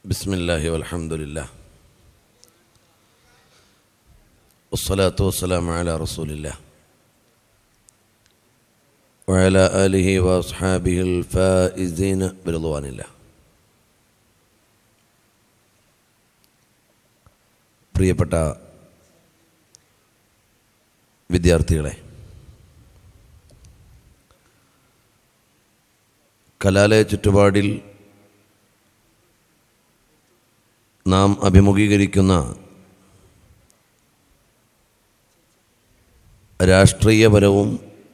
بسم الله والحمد لله والصلاة والسلام على رسول الله وعلى آله وأصحابه الفائزين برضوان الله പ്രിയപ്പെട്ട വിദ്യാർത്ഥികളെ കലാലയ ചുറ്റുപാടിൽ നാം അഭിമുഖീകരിക്കുന്ന രാഷ്ട്രീയപരവും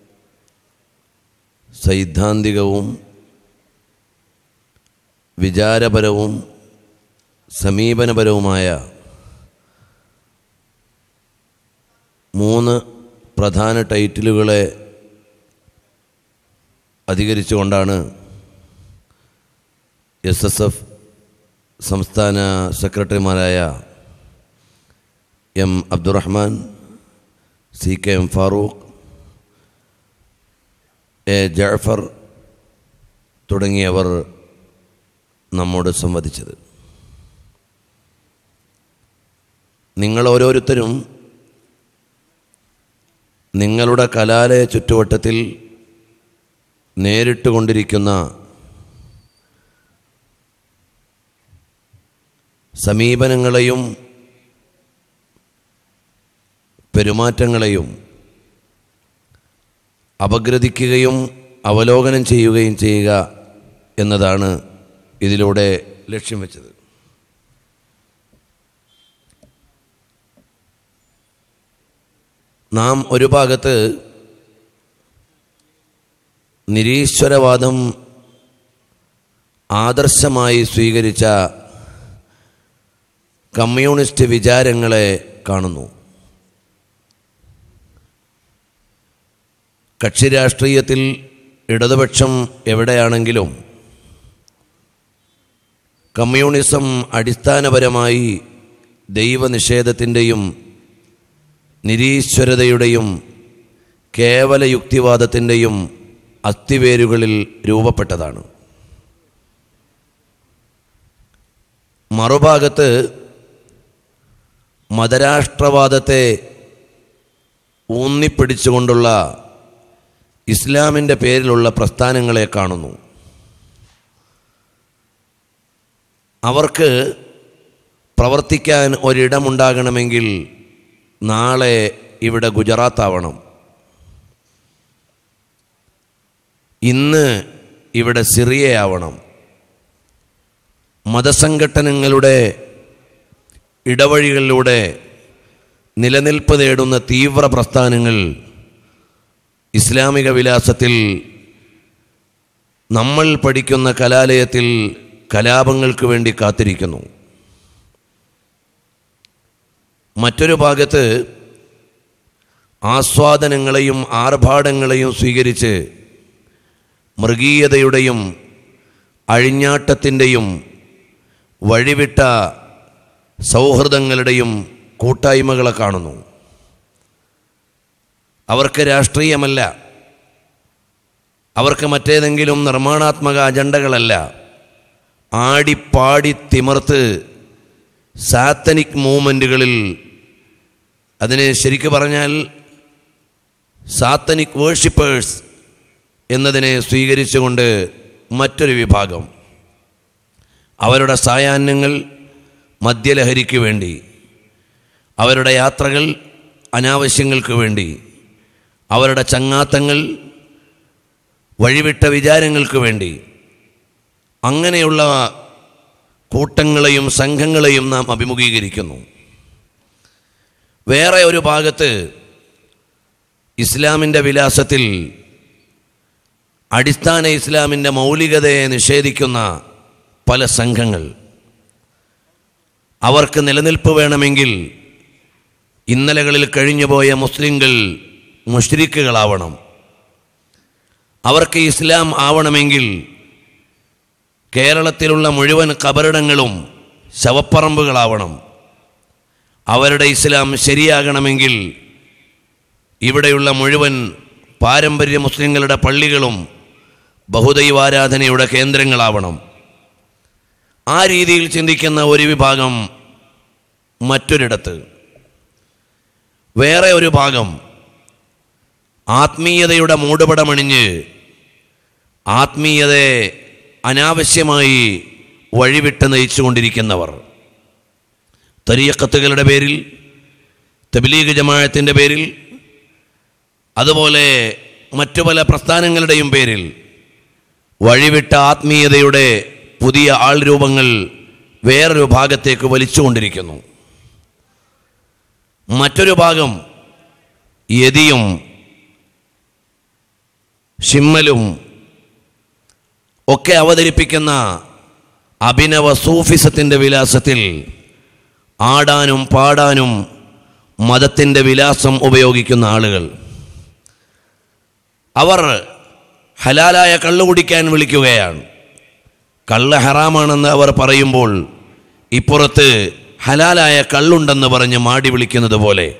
സൈദ്ധാന്തികവും വിചാരപരവും സമീപനപരവുമായ മൂന്ന് പ്രധാന ടൈറ്റിലുകളെ അധികരിച്ചുകൊണ്ടാണ് എസ് എസ് എഫ് സംസ്ഥാന സെക്രട്ടറിമാരായ M Abdurahman C K M Farooq A Jafar തുടങ്ങിയവർ നമ്മോട് സംവദിച്ചത് നിങ്ങൾ ഓരോരുത്തരും നിങ്ങളുടെ കലാലയ ചുറ്റുവട്ടത്തിൽ നേരിട്ട് കൊണ്ടിരിക്കുന്ന സമീപനങ്ങളെയും പെരുമാറ്റങ്ങളെയും അപഗ്രഥിക്കുകയും അവലോകനം ചെയ്യുകയും ചെയ്യുക എന്നതാണ് ഇതിലൂടെ ലക്ഷ്യം വെച്ചത് നാം ഒരു ഭാഗത്ത് നിരീശ്വരവാദം ആദർശമായി സ്വീകരിച്ച കമ്മ്യൂണിസ്റ്റ് വിചാരങ്ങളെ കാണുന്നു കക്ഷി രാഷ്ട്രീയത്തിൽ ഇടതുപക്ഷം എവിടെയാണെങ്കിലും കമ്മ്യൂണിസം അടിസ്ഥാനപരമായി ദൈവനിഷേധത്തിൻ്റെയും നിരീശ്വരതയുടെയും കേവല യുക്തിവാദത്തിൻ്റെയും അസ്ഥിവേരുകളിൽ രൂപപ്പെട്ടതാണ് മറുഭാഗത്ത് മതരാഷ്ട്രവാദത്തെ ഊന്നിപ്പിടിച്ചുകൊണ്ടുള്ള ഇസ്ലാമിൻ്റെ പേരിലുള്ള പ്രസ്ഥാനങ്ങളെ കാണുന്നു അവർക്ക് പ്രവർത്തിക്കാൻ ഒരിടമുണ്ടാകണമെങ്കിൽ നാളെ ഇവിടെ ഗുജറാത്താവണം ഇന്ന് ഇവിടെ സിറിയയാവണം മതസംഘടനകളുടെ ഇടവഴികളിലൂടെ നിലനിൽപ്പ് തേടുന്ന തീവ്ര പ്രസ്ഥാനങ്ങൾ ഇസ്ലാമിക വിലാസത്തിൽ നമ്മൾ പഠിക്കുന്ന കലാലയത്തിൽ കലാപങ്ങൾക്ക് വേണ്ടി കാത്തിരിക്കുന്നു മറ്റൊരു ഭാഗത്ത് ആസ്വാദനങ്ങളെയും ആർഭാടങ്ങളെയും സ്വീകരിച്ച് മൃഗീയതയുടെയും അഴിഞ്ഞാട്ടത്തിൻ്റെയും വഴിവിട്ട സൗഹൃദങ്ങളുടെയും കൂട്ടായ്മകളെ കാണുന്നു അവർക്ക് രാഷ്ട്രീയമല്ല അവർക്ക് മറ്റേതെങ്കിലും നിർമ്മാണാത്മക അജണ്ടകളല്ല ആടിപ്പാടി തിമർത്ത് സാത്തനിക് മൂവ്മെൻറ്റുകളിൽ അതിനെ ശരിക്കു പറഞ്ഞാൽ സാത്തനിക് വേർഷിപ്പേഴ്സ് എന്നതിനെ സ്വീകരിച്ചുകൊണ്ട് മറ്റൊരു വിഭാഗം അവരുടെ സായാഹ്നങ്ങൾ മദ്യലഹരിക്ക് വേണ്ടി അവരുടെ യാത്രകൾ അനാവശ്യങ്ങൾക്ക് വേണ്ടി അവരുടെ ചങ്ങാത്തങ്ങൾ വഴിവിട്ട വിചാരങ്ങൾക്ക് വേണ്ടി അങ്ങനെയുള്ള കൂട്ടങ്ങളെയും സംഘങ്ങളെയും നാം അഭിമുഖീകരിക്കുന്നു വേറെ ഒരു ഭാഗത്ത് ഇസ്ലാമിൻ്റെ വിലാസത്തിൽ അടിസ്ഥാന ഇസ്ലാമിൻ്റെ മൗലികതയെ നിഷേധിക്കുന്ന പല സംഘങ്ങൾ അവർക്ക് നിലനിൽപ്പ് വേണമെങ്കിൽ ഇന്നലകളിൽ കഴിഞ്ഞുപോയ മുസ്ലിങ്ങൾ മുഷ്രിക്കുകളാവണം അവർക്ക് ഇസ്ലാം ആവണമെങ്കിൽ കേരളത്തിലുള്ള മുഴുവൻ കബറിടങ്ങളും ശവപ്പറമ്പുകളാവണം അവരുടെ ഇസ്ലാം ശരിയാകണമെങ്കിൽ ഇവിടെയുള്ള മുഴുവൻ പാരമ്പര്യ മുസ്ലിങ്ങളുടെ പള്ളികളും ബഹുദൈവാരാധനയുടെ കേന്ദ്രങ്ങളാവണം ആ രീതിയിൽ ചിന്തിക്കുന്ന ഒരു വിഭാഗം മറ്റൊരിടത്ത് വേറെ ഒരു ഭാഗം ആത്മീയതയുടെ മൂടുപടമണിഞ്ഞ് ആത്മീയതയെ അനാവശ്യമായി വഴിവിട്ട് നയിച്ചുകൊണ്ടിരിക്കുന്നവർ തരീക്കത്തുകളുടെ പേരിൽ തബ്ലീഗ് ജമാഅത്തിൻ്റെ പേരിൽ അതുപോലെ മറ്റു പല പ്രസ്ഥാനങ്ങളുടെയും പേരിൽ വഴിവിട്ട ആത്മീയതയുടെ പുതിയ ആൾ രൂപങ്ങൾ വേറൊരു ഭാഗത്തേക്ക് വലിച്ചുകൊണ്ടിരിക്കുന്നു മറ്റൊരു ഭാഗം യതിയും ഷിമ്മലും ഒക്കെ അവതരിപ്പിക്കുന്ന അഭിനവ സൂഫിസത്തിൻ്റെ വിലാസത്തിൽ ആടാനും പാടാനും മതത്തിൻ്റെ വിലാസം ഉപയോഗിക്കുന്ന ആളുകൾ അവർ ഹലാലായ കള്ളു കുടിക്കാൻ വിളിക്കുകയാണ് കള്ള് ഹറാമാണെന്ന് അവർ പറയുമ്പോൾ ഇപ്പുറത്ത് ഹലാലായ കള്ളുണ്ടെന്ന് പറഞ്ഞ് മാടി വിളിക്കുന്നത് പോലെ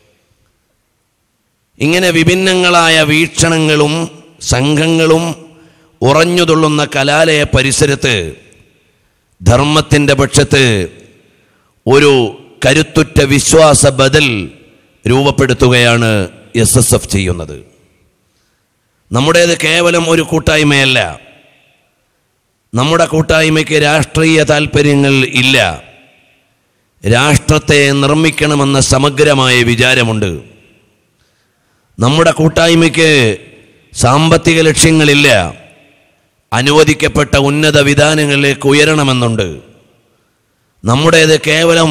ഇങ്ങനെ വിഭിന്നങ്ങളായ വീക്ഷണങ്ങളും സംഘങ്ങളും ഉറഞ്ഞുതുള്ളുന്ന കലാലയ പരിസരത്ത് ധർമ്മത്തിൻ്റെ പക്ഷത്ത് ഒരു കരുത്തുറ്റ വിശ്വാസ ബദൽ രൂപപ്പെടുത്തുകയാണ് എസ് എസ് എഫ് ചെയ്യുന്നത് നമ്മുടേത് കേവലം ഒരു കൂട്ടായ്മയല്ല നമ്മുടെ കൂട്ടായ്മയ്ക്ക് രാഷ്ട്രീയ താല്പര്യങ്ങൾ ഇല്ല രാഷ്ട്രത്തെ നിർമ്മിക്കണമെന്ന സമഗ്രമായ വിചാരമുണ്ട് നമ്മുടെ കൂട്ടായ്മയ്ക്ക് സാമ്പത്തിക ലക്ഷ്യങ്ങളില്ല അനുവദിക്കപ്പെട്ട ഉന്നത വിധാനങ്ങളിലേക്ക് ഉയരണമെന്നുണ്ട് നമ്മുടേത് കേവലം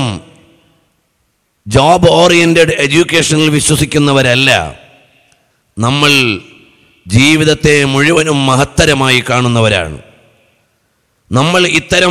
ജോബ് ഓറിയൻറ്റഡ് എഡ്യൂക്കേഷനിൽ വിശ്വസിക്കുന്നവരല്ല നമ്മൾ ജീവിതത്തെ മുഴുവനും മഹത്തരമായി കാണുന്നവരാണ് നമ്മൾ ഇത്തരം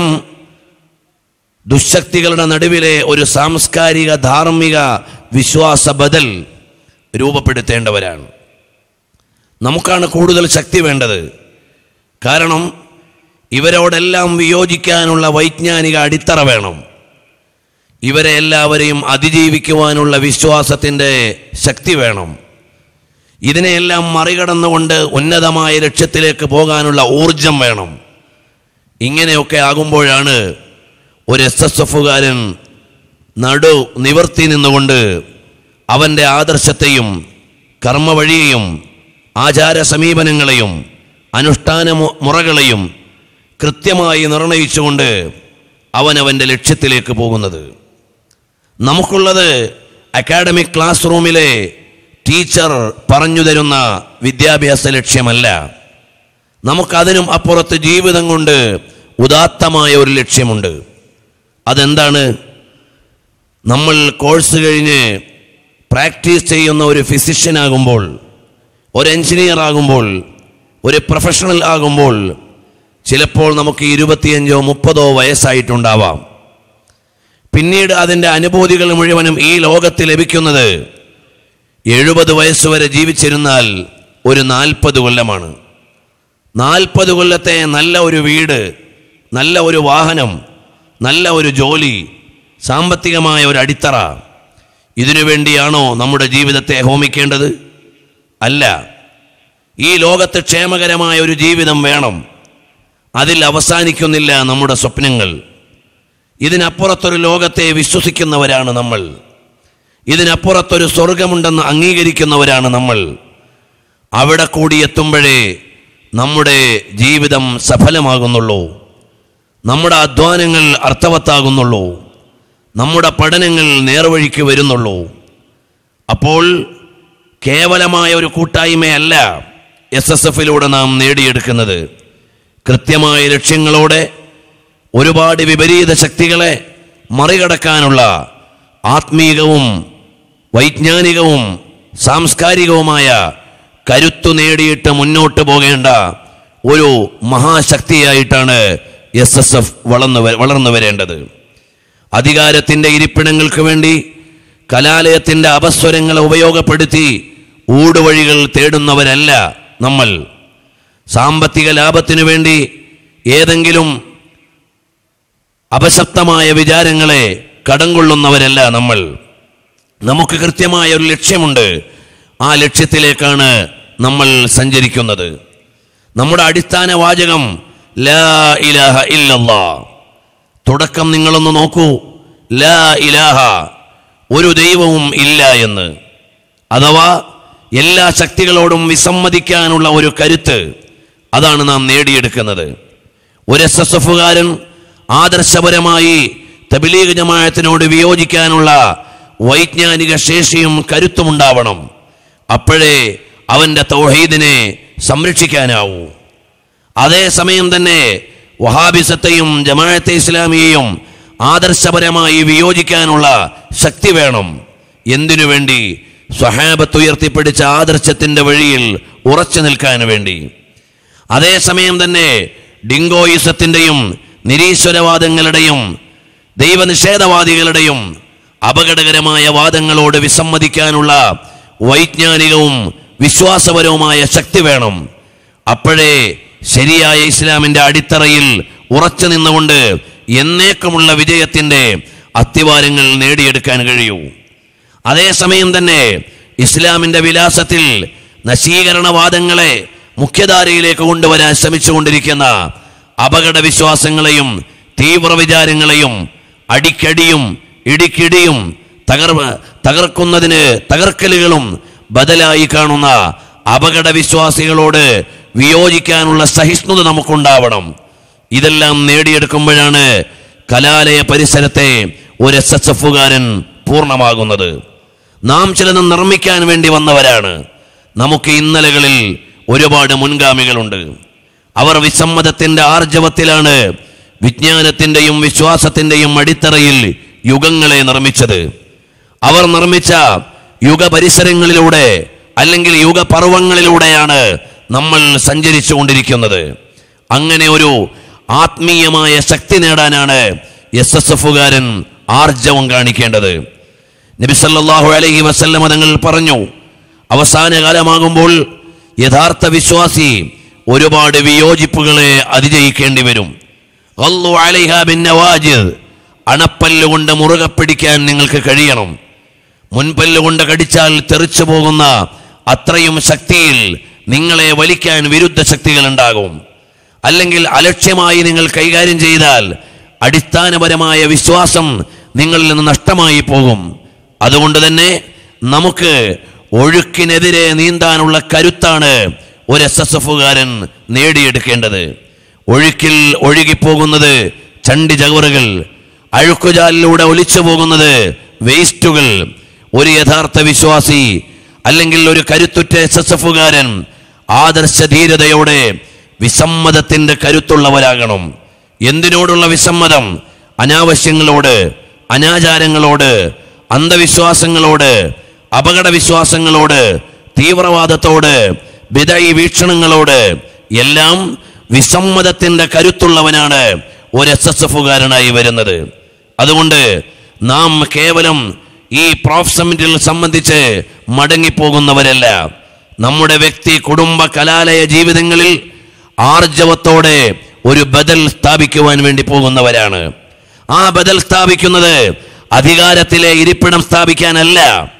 ദുശക്തികളുടെ നടുവിലെ ഒരു സാംസ്കാരിക ധാർമ്മിക വിശ്വാസ ബദൽ രൂപപ്പെടുത്തേണ്ടവരാണ് നമുക്കാണ് കൂടുതൽ ശക്തി വേണ്ടത് കാരണം ഇവരോടെല്ലാം വിയോജിക്കാനുള്ള വൈജ്ഞാനിക അടിത്തറ വേണം ഇവരെ എല്ലാവരെയും അതിജീവിക്കുവാനുള്ള വിശ്വാസത്തിൻ്റെ ശക്തി വേണം ഇതിനെയെല്ലാം മറികടന്നുകൊണ്ട് ഉന്നതമായ ലക്ഷ്യത്തിലേക്ക് പോകാനുള്ള ഊർജം വേണം ഇങ്ങനെയൊക്കെ ആകുമ്പോഴാണ് ഒരു എസ് എസ് എഫുകാരൻ നടു നിവർത്തി നിന്നുകൊണ്ട് അവൻ്റെ ആദർശത്തെയും കർമ്മവഴിയെയും ആചാര സമീപനങ്ങളെയും അനുഷ്ഠാന മു- മുറകളെയും കൃത്യമായി നിർണയിച്ചുകൊണ്ട് അവൻ അവൻ്റെ ലക്ഷ്യത്തിലേക്ക് പോകുന്നത് നമുക്കുള്ളത് അക്കാഡമിക് ക്ലാസ് റൂമിലെ ടീച്ചർ പറഞ്ഞു തരുന്ന വിദ്യാഭ്യാസ ലക്ഷ്യമല്ല നമുക്കതിനും അപ്പുറത്ത് ജീവിതം കൊണ്ട് ഉദാത്തമായ ഒരു ലക്ഷ്യമുണ്ട് അതെന്താണ് നമ്മൾ കോഴ്സ് കഴിഞ്ഞ് പ്രാക്ടീസ് ചെയ്യുന്ന ഒരു ഫിസിഷ്യൻ ആകുമ്പോൾ ഒരു എഞ്ചിനീയർ ആകുമ്പോൾ ഒരു പ്രൊഫഷണൽ ആകുമ്പോൾ ചിലപ്പോൾ നമുക്ക് ഇരുപത്തിയഞ്ചോ മുപ്പതോ വയസ്സായിട്ടുണ്ടാവാം പിന്നീട് അതിൻ്റെ അനുഭൂതികൾ മുഴുവനും ഈ ലോകത്ത് ലഭിക്കുന്നത് എഴുപത് വയസ്സുവരെ ജീവിച്ചിരുന്നാൽ ഒരു നാൽപ്പത് കൊല്ലമാണ് നാൽപ്പത് കൊല്ലത്തെ നല്ല ഒരു വീട് നല്ല ഒരു വാഹനം നല്ല ഒരു ജോലി സാമ്പത്തികമായ ഒരു അടിത്തറ ഇതിനു വേണ്ടിയാണോ നമ്മുടെ ജീവിതത്തെ ഹോമിക്കേണ്ടത് അല്ല ഈ ലോകത്ത് ക്ഷേമകരമായ ഒരു ജീവിതം വേണം അതിൽ അവസാനിക്കുന്നില്ല നമ്മുടെ സ്വപ്നങ്ങൾ ഇതിനപ്പുറത്തൊരു ലോകത്തെ വിശ്വസിക്കുന്നവരാണ് നമ്മൾ ഇതിനപ്പുറത്തൊരു സ്വർഗമുണ്ടെന്ന് അംഗീകരിക്കുന്നവരാണ് നമ്മൾ അവിടെ കൂടി എത്തുമ്പോഴേ നമ്മുടെ ജീവിതം സഫലമാകുന്നുള്ളൂ നമ്മുടെ അധ്വാനങ്ങൾ അർത്ഥവത്താകുന്നുള്ളൂ നമ്മുടെ പഠനങ്ങൾ നേർവഴിക്ക് വരുന്നുള്ളൂ അപ്പോൾ കേവലമായ ഒരു കൂട്ടായ്മയല്ല എസ് എസ് എഫിലൂടെ നാം നേടിയെടുക്കുന്നത് കൃത്യമായ ലക്ഷ്യങ്ങളോടെ ഒരുപാട് വിപരീത ശക്തികളെ മറികടക്കാനുള്ള ആത്മീകവും വൈജ്ഞാനികവും സാംസ്കാരികവുമായ കരുത്തു നേടിയിട്ട് മുന്നോട്ട് പോകേണ്ട ഒരു മഹാശക്തിയായിട്ടാണ് എസ് എസ് എഫ് വളർന്നു വ- വളർന്നു വരേണ്ടത് അധികാരത്തിൻ്റെ ഇരിപ്പിടങ്ങൾക്ക് വേണ്ടി കലാലയത്തിൻ്റെ അപസ്വരങ്ങളെ ഉപയോഗപ്പെടുത്തി ഊടുവഴികൾ തേടുന്നവരല്ല നമ്മൾ സാമ്പത്തിക ലാഭത്തിനു വേണ്ടി ഏതെങ്കിലും അപശക്തമായ വിചാരങ്ങളെ കടം കൊള്ളുന്നവരല്ല നമ്മൾ നമുക്ക് കൃത്യമായ ഒരു ലക്ഷ്യമുണ്ട് ആ ലക്ഷ്യത്തിലേക്കാണ് നമ്മൾ സഞ്ചരിക്കുന്നത് നമ്മുടെ അടിസ്ഥാന വാചകം ലാ ഇലാഹ ഇല്ലല്ലാ തുടക്കം നിങ്ങളൊന്ന് നോക്കൂ ലാ ഇലാഹ ഒരു ദൈവവും ഇല്ല എന്ന് അഥവാ എല്ലാ ശക്തികളോടും വിസമ്മതിക്കാനുള്ള ഒരു കരുത്ത് അതാണ് നാം നേടിയെടുക്കുന്നത് ഒരു എസ് എസ് എഫുകാരൻ ആദർശപരമായി തബിലീഗ് ജമാഅത്തിനോട് വിയോജിക്കാനുള്ള വൈജ്ഞാനിക ശേഷിയും കരുത്തുമുണ്ടാവണം അപ്പോഴേ അവന്റെ തൗഹീദിനെ സംരക്ഷിക്കാനാവൂ അതേസമയം തന്നെ വഹാബിസത്തെയും ജമാഅത്തെ ഇസ്ലാമിയെയും ആദർശപരമായി വിയോജിക്കാനുള്ള ശക്തി വേണം എന്തിനു വേണ്ടി സ്വഹാബത്ത് ഉയർത്തിപ്പിടിച്ച ആദർശത്തിന്റെ വഴിയിൽ ഉറച്ചു നിൽക്കാൻ വേണ്ടി അതേസമയം തന്നെ ഡിങ്കോയിസത്തിന്റെയും നിരീശ്വരവാദങ്ങളുടെയും ദൈവനിഷേധവാദികളുടെയും അപകടകരമായ വാദങ്ങളോട് വിസമ്മതിക്കാനുള്ള വൈജ്ഞാനികവും വിശ്വാസപരവുമായ ശക്തി വേണം അപ്പോഴേ ശരിയായ ഇസ്ലാമിന്റെ അടിത്തറയിൽ ഉറച്ചു നിന്നുകൊണ്ട് എന്നേക്കുമുള്ള വിജയത്തിന്റെ അത്തിവാരങ്ങൾ നേടിയെടുക്കാൻ കഴിയൂ അതേസമയം തന്നെ ഇസ്ലാമിന്റെ വിലാസത്തിൽ നശീകരണവാദങ്ങളെ മുഖ്യധാരയിലേക്ക് കൊണ്ടുവരാൻ ശ്രമിച്ചുകൊണ്ടിരിക്കുന്ന അപകട വിശ്വാസങ്ങളെയും തീവ്ര വിചാരങ്ങളെയും അടിക്കടിയും ഇടിക്കിടിയും തകർ തകർക്കുന്നതിന് തകർക്കലുകളും ബദലായി കാണുന്ന അപകട വിശ്വാസികളോട് വിയോജിക്കാനുള്ള സഹിഷ്ണുത നമുക്കുണ്ടാവണം ഇതെല്ലാം നേടിയെടുക്കുമ്പോഴാണ് കലാലയ പരിസരത്തെ ഒരു എസ് എസ് എഫുകാരൻ പൂർണ്ണമാകുന്നത് നാം ചിലത് നിർമ്മിക്കാൻ വേണ്ടി വന്നവരാണ് നമുക്ക് ഇന്നലകളിൽ ഒരുപാട് മുൻഗാമികളുണ്ട് അവർ വിസമ്മതത്തിന്റെ ആർജവത്തിലാണ് വിജ്ഞാനത്തിന്റെയും വിശ്വാസത്തിന്റെയും അടിത്തറയിൽ യുഗങ്ങളെ നിർമ്മിച്ചത് അവർ നിർമ്മിച്ച യുഗപരിസരങ്ങളിലൂടെ അല്ലെങ്കിൽ യുഗപർവങ്ങളിലൂടെയാണ് നമ്മൾ സഞ്ചരിച്ചു കൊണ്ടിരിക്കുന്നത് അങ്ങനെ ഒരു ആത്മീയമായ ശക്തി നേടാനാണ് എസ് എസ് എഫുകാരൻ ആർജവം കാണിക്കേണ്ടത് നബിസല്ലാഹു അലൈഹി വസല്ലമ തങ്ങൾ പറഞ്ഞു അവസാന കാലമാകുമ്പോൾ യഥാർത്ഥ വിശ്വാസി ഒരുപാട് വിയോജിപ്പുകളെ അതിജയിക്കേണ്ടി വരും ഗല്ലു അലൈഹാ ബിന്നവാജിദ്. അണപ്പല്ലുകൊണ്ട് മുറുകെ പിടിക്കാൻ നിങ്ങൾക്ക് കഴിയണം മുൻപല്ലുകൊണ്ട് കടിച്ചാൽ തെറിച്ചു പോകുന്ന അത്രയും ശക്തിയിൽ നിങ്ങളെ വലിക്കാൻ വിരുദ്ധ ശക്തികൾ ഉണ്ടാകും അല്ലെങ്കിൽ അലക്ഷ്യമായി നിങ്ങൾ കൈകാര്യം ചെയ്താൽ അടിസ്ഥാനപരമായ വിശ്വാസം നിങ്ങളിൽ നിന്ന് നഷ്ടമായി പോകും അതുകൊണ്ട് തന്നെ നമുക്ക് ഒഴുക്കിനെതിരെ നീന്താനുള്ള കരുത്താണ് ഒരു എസ് എസ് എഫുകാരൻ നേടിയെടുക്കേണ്ടത് ഒഴുക്കിൽ ഒഴുകിപ്പോകുന്നത് ചണ്ടി ചവറുകൾ അഴുക്കുചാലിലൂടെ ഒലിച്ചു പോകുന്നത് വേസ്റ്റുകൾ ഒരു യഥാർത്ഥ വിശ്വാസി അല്ലെങ്കിൽ ഒരു കരുത്തുറ്റ എസ് എസ് എഫുകാരൻ ആദർശ ധീരതയോടെ വിസമ്മതത്തിന്റെ കരുത്തുള്ളവരാകണം എന്തിനോടുള്ള വിസമ്മതം അനാവശ്യങ്ങളോട് അനാചാരങ്ങളോട് അന്ധവിശ്വാസങ്ങളോട് അപകട വിശ്വാസങ്ങളോട് തീവ്രവാദത്തോട് വിദയി വീക്ഷണങ്ങളോട് എല്ലാം വിസമ്മതത്തിന്റെ കരുത്തുള്ളവനാണ് ഒരു എസ് എസ് എഫുകാരനായി വരുന്നത് അതുകൊണ്ട് നാം കേവലം ഈ പ്രോഫ് സമ്മിറ്റിൽ സംബന്ധിച്ച് മടങ്ങിപ്പോകുന്നവരല്ല നമ്മുടെ വ്യക്തി കുടുംബ കലാലയ ജീവിതങ്ങളിൽ ആർജവത്തോടെ ഒരു ബദൽ സ്ഥാപിക്കുവാൻ വേണ്ടി പോകുന്നവരാണ് ആ ബദൽ സ്ഥാപിക്കുന്നത് അധികാരത്തിലെ ഇരിപ്പിടം സ്ഥാപിക്കാനല്ല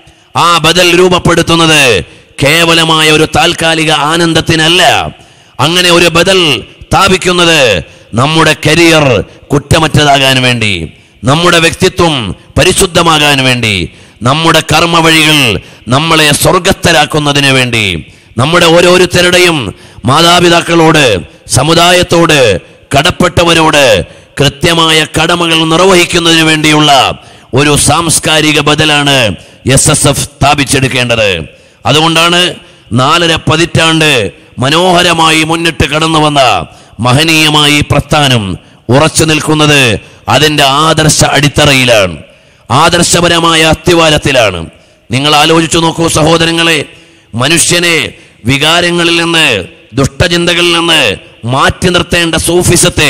ആ ബദൽ രൂപപ്പെടുത്തുന്നത് കേവലമായ ഒരു താൽക്കാലിക ആനന്ദത്തിനല്ല അങ്ങനെ ഒരു ബദൽ സ്ഥാപിക്കുന്നത് നമ്മുടെ കരിയർ കുറ്റമറ്റതാകാൻ വേണ്ടി നമ്മുടെ വ്യക്തിത്വം പരിശുദ്ധമാകാൻ വേണ്ടി നമ്മുടെ കർമ്മ വഴികൾ നമ്മളെ സ്വർഗസ്ഥരാക്കുന്നതിന് വേണ്ടി നമ്മുടെ ഓരോരുത്തരുടെയും മാതാപിതാക്കളോട് സമുദായത്തോട് കടപ്പെട്ടവരോട് കൃത്യമായ കടമകൾ നിർവഹിക്കുന്നതിന് വേണ്ടിയുള്ള ഒരു സാംസ്കാരിക ബദലാണ് എസ് എസ് എഫ് സ്ഥാപിച്ചെടുക്കേണ്ടത് അതുകൊണ്ടാണ് നാലര പതിറ്റാണ്ട് മനോഹരമായി മുന്നിട്ട് കടന്നു വന്ന മഹനീയമായി പ്രസ്ഥാനം ഉറച്ചു നിൽക്കുന്നത് അതിൻ്റെ ആദർശ അടിത്തറയിലാണ് ആദർശപരമായ അസ്ഥിവാരത്തിലാണ് നിങ്ങൾ ആലോചിച്ചു നോക്കൂ സഹോദരങ്ങളെ മനുഷ്യനെ വികാരങ്ങളിൽ നിന്ന് ദുഷ്ടചിന്തകളിൽ നിന്ന് മാറ്റി നിർത്തേണ്ട സൂഫിസത്തെ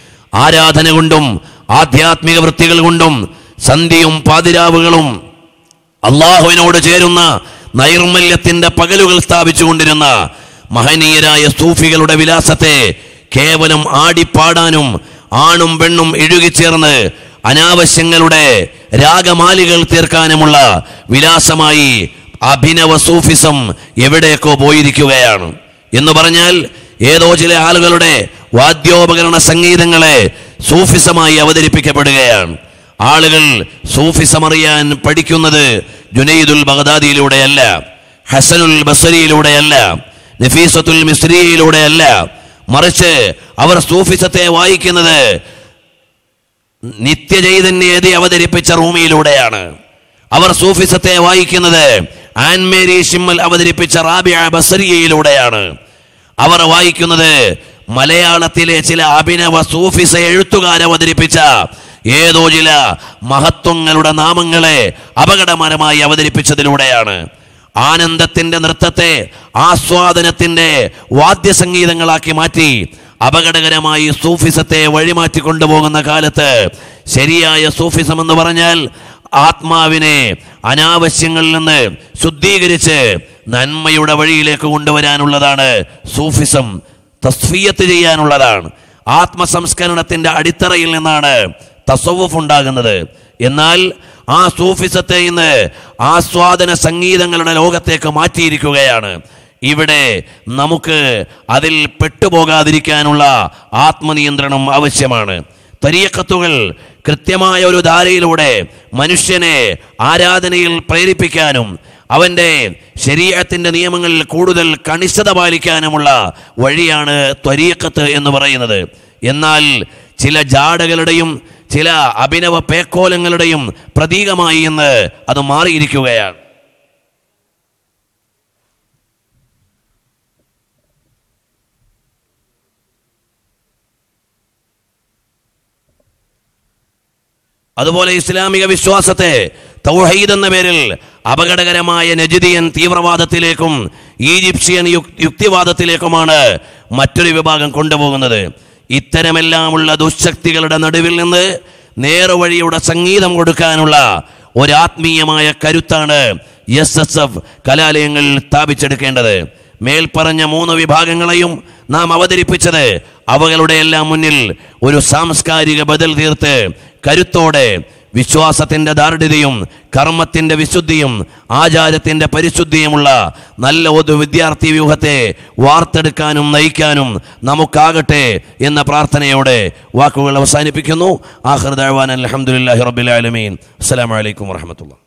ആരാധന കൊണ്ടും ആധ്യാത്മിക വൃത്തികൾ കൊണ്ടും സന്ധ്യയും പാതിരാവുകളും അള്ളാഹുവിനോട് ചേരുന്ന നൈർമല്യത്തിന്റെ പകലുകൾ സ്ഥാപിച്ചുകൊണ്ടിരുന്ന മഹനീയരായ സൂഫികളുടെ വിലാസത്തെ കേവലം ആടിപ്പാടാനും ആണും പെണ്ണും ഇഴുകിച്ചേർന്ന് അനാവശ്യങ്ങളുടെ രാഗമാലികൾ തീർക്കാനുമുള്ള വിലാസമായി അഭിനവ സൂഫിസം എവിടേക്കോ പോയിരിക്കുകയാണ് എന്ന് പറഞ്ഞാൽ ഏതോ ചില ആളുകളുടെ വാദ്യോപകരണ സംഗീതങ്ങളെ സൂഫിസമായി അവതരിപ്പിക്കപ്പെടുകയാണ് ആളുകൾ സൂഫിസം അറിയാൻ പഠിക്കുന്നത് ജുനൈദുൽ ബഗ്ദാദിയിലൂടെയല്ല ഹസനുൽ ബസരിയിലൂടെയല്ല നഫീസത്തുൽ മിസ്രിയയിലൂടെയല്ല മറിച്ച് അവർ സൂഫിസത്തെ വായിക്കുന്നത് നിത്യചൈതന്യതി അവതരിപ്പിച്ച റൂമിയിലൂടെയാണ് അവർ സൂഫിസത്തെ വായിക്കുന്നത് ആൻമേരി ഷിമ്മൽ അവതരിപ്പിച്ച റാബിയ ബസരിയയിലൂടെയാണ് അവർ വായിക്കുന്നത് മലയാളത്തിലെ ചില അഭിനവ സൂഫിസ എഴുത്തുകാർ അവതരിപ്പിച്ച ഏതോ ചില മഹത്വങ്ങളുടെ നാമങ്ങളെ അപകടകരമായി അവതരിപ്പിച്ചതിലൂടെയാണ് ആനന്ദത്തിന്റെ നൃത്തത്തെ ആസ്വാദനത്തിന്റെ വാദ്യസംഗീതങ്ങളാക്കി മാറ്റി അപകടകരമായി സൂഫിസത്തെ വഴിമാറ്റി കൊണ്ടുപോകുന്ന കാലത്ത് ശരിയായ സൂഫിസം എന്ന് പറഞ്ഞാൽ ആത്മാവിനെ അനാവശ്യങ്ങളിൽ നിന്ന് ശുദ്ധീകരിച്ച് നന്മയുടെ വഴിയിലേക്ക് കൊണ്ടുവരാനുള്ളതാണ് സൂഫിസം തസ്ഫിയത്ത് ചെയ്യാനുള്ളതാണ് ആത്മസംസ്കരണത്തിന്റെ അടിത്തറയിൽ നിന്നാണ് തസവുഫ് ഉണ്ടാകുന്നത് എന്നാൽ ആ സൂഫിസത്തെ ഇന്ന് ആസ്വാദന സംഗീതങ്ങളുടെ ലോകത്തേക്ക് മാറ്റിയിരിക്കുകയാണ് ഇവിടെ നമുക്ക് അതിൽ പെട്ടുപോകാതിരിക്കാനുള്ള ആത്മനിയന്ത്രണം ആവശ്യമാണ് തരീക്കത്തുകൾ കൃത്യമായ ഒരു ധാരയിലൂടെ മനുഷ്യനെ ആരാധനയിൽ പ്രേരിപ്പിക്കാനും അവൻ്റെ ശരീരത്തിൻ്റെ നിയമങ്ങളിൽ കൂടുതൽ കണിശത പാലിക്കാനുമുള്ള വഴിയാണ് ത്വരീക്കത്ത് എന്ന് പറയുന്നത് എന്നാൽ ചില ജാടകളുടെയും ചില അഭിനവ പേക്കോലങ്ങളുടെയും പ്രതീകമായി ഇന്ന് അത് മാറിയിരിക്കുകയാണ് അതുപോലെ ഇസ്ലാമിക വിശ്വാസത്തെ തൗഹീദ് എന്ന പേരിൽ അപകടകരമായ നജിദിയൻ തീവ്രവാദത്തിലേക്കും ഈജിപ്ഷ്യൻ യുക്- യുക്തിവാദത്തിലേക്കുമാണ് മറ്റൊരു വിഭാഗം കൊണ്ടുപോകുന്നത് ഇത്തരമെല്ലാമുള്ള ദുശക്തികളുടെ നടുവിൽ നിന്ന് നേർവഴിയുടെ സംഗീതം കൊടുക്കാനുള്ള ഒരാത്മീയമായ കരുത്താണ് എസ് എസ് എഫ് കലാലയങ്ങളിൽ സ്ഥാപിച്ചെടുക്കേണ്ടത് മേൽപ്പറഞ്ഞ മൂന്ന് വിഭാഗങ്ങളെയും നാം അവതരിപ്പിച്ചത് അവകളുടെ എല്ലാം മുന്നിൽ ഒരു സാംസ്കാരിക ബദൽ തീർത്ത് കരുത്തോടെ വിശ്വാസത്തിന്റെ ദാർഢ്യതയും കർമ്മത്തിന്റെ വിശുദ്ധിയും ആചാരത്തിന്റെ പരിശുദ്ധിയുമുള്ള നല്ല ഒരു വിദ്യാർത്ഥി വ്യൂഹത്തെ വാർത്തെടുക്കാനും നയിക്കാനും നമുക്കാകട്ടെ എന്ന പ്രാർത്ഥനയോടെ വാക്കുകൾ അവസാനിപ്പിക്കുന്നു ആഹൃദാൻ അലഹമുല്ലാഹി റബ്ബിൽ ആലമീൻ അസ്സലാമലൈക്കും വാഹമത്തുള്ള